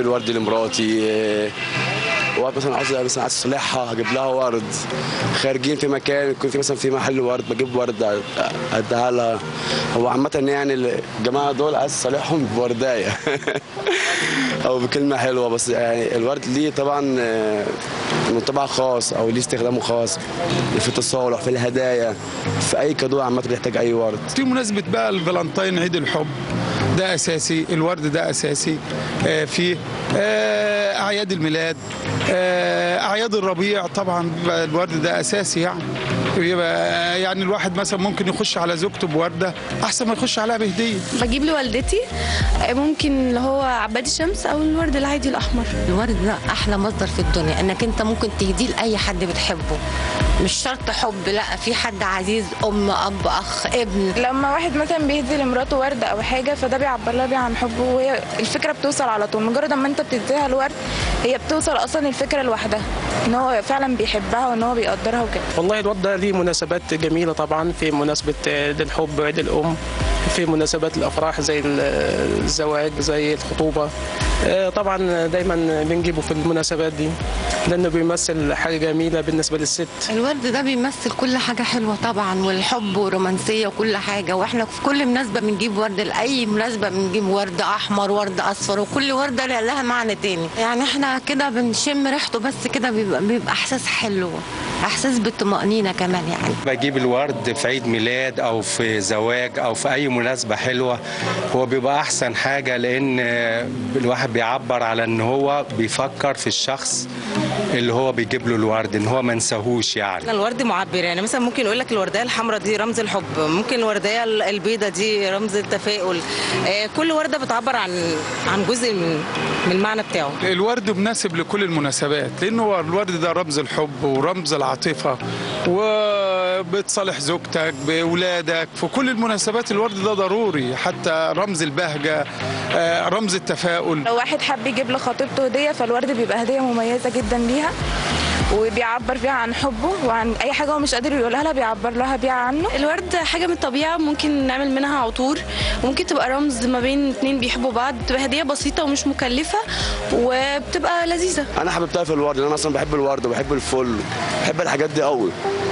الورد لمراتي آه، وقت مثلا عاوز مثلا عايز اصلحها هجيب لها ورد خارجين في مكان يكون في مثلا في محل ورد بجيب ورد اديها لها هو عامة يعني الجماعة دول عايز اصالحهم بورداية او بكلمة حلوة بس يعني الورد ليه طبعا آه، طبع خاص او ليه استخدامه خاص في التصالح في الهدايا في اي كادو عامة بيحتاج اي ورد في مناسبة بقى الفالنتين عيد الحب ده أساسي الورد ده أساسي آه، في آه، أعياد الميلاد آه، أعياد الربيع طبعا بيبقى الورد ده أساسي يعني يبقى يعني الواحد مثلا ممكن يخش على زوجته بوردة أحسن ما يخش عليها بهدية بجيب لوالدتي ممكن اللي هو عباد الشمس او الورد العادي الاحمر الورد ده احلى مصدر في الدنيا انك انت ممكن تهديه لاي حد بتحبه مش شرط حب لا في حد عزيز ام اب اخ ابن لما واحد مثلا بيهدي لمراته ورد او حاجه فده بيعبر لها بيه عن حبه وهي الفكره بتوصل على طول مجرد ما انت بتديها الورد هي بتوصل اصلا الفكره لوحدها ان هو فعلا بيحبها وان هو بيقدرها وكده والله الورد ده ليه مناسبات جميلة طبعا في مناسبة عيد الحب وعيد الأم في مناسبات الأفراح زي الزواج زي الخطوبة آه، طبعا دايما بنجيبه في المناسبات دي لأنه بيمثل حاجة جميلة بالنسبة للست الورد ده بيمثل كل حاجة حلوة طبعا والحب والرومانسية وكل حاجة واحنا في كل مناسبة بنجيب ورد لأي مناسبة بنجيب ورد أحمر ورد أصفر وكل وردة لها معنى تاني يعني احنا كده بنشم ريحته بس كده بيبقى, بيبقى إحساس حلو إحساس بالطمأنينة كمان يعني بجيب الورد في عيد ميلاد او في زواج او في اي مناسبه حلوه هو بيبقى احسن حاجه لان الواحد بيعبر على ان هو بيفكر في الشخص اللي هو بيجيب له الورد ان هو ما نساهوش يعني الورد معبر يعني مثلا ممكن يقول لك الورديه الحمراء دي رمز الحب ممكن الورديه البيضه دي رمز التفاؤل آه، كل ورده بتعبر عن عن جزء من من المعنى بتاعه الورد مناسب لكل المناسبات لأن هو الورد ده رمز الحب ورمز العاطفة وبتصالح زوجتك بأولادك في كل المناسبات الورد ده ضروري حتى رمز البهجة آه، رمز التفاؤل لو واحد حب يجيب لخطيبته هديه فالورد بيبقى هديه مميزه جدا ليها وبيعبر فيها عن حبه وعن اي حاجه هو مش قادر يقولها لها بيعبر لها بيها عنه الورد حاجه من الطبيعه ممكن نعمل منها عطور وممكن تبقى رمز ما بين اتنين بيحبوا بعض بتبقى هديه بسيطه ومش مكلفه وبتبقى لذيذه انا حببتها في الورد لان انا اصلا بحب الورد وبحب الفل بحب الحاجات دي قوي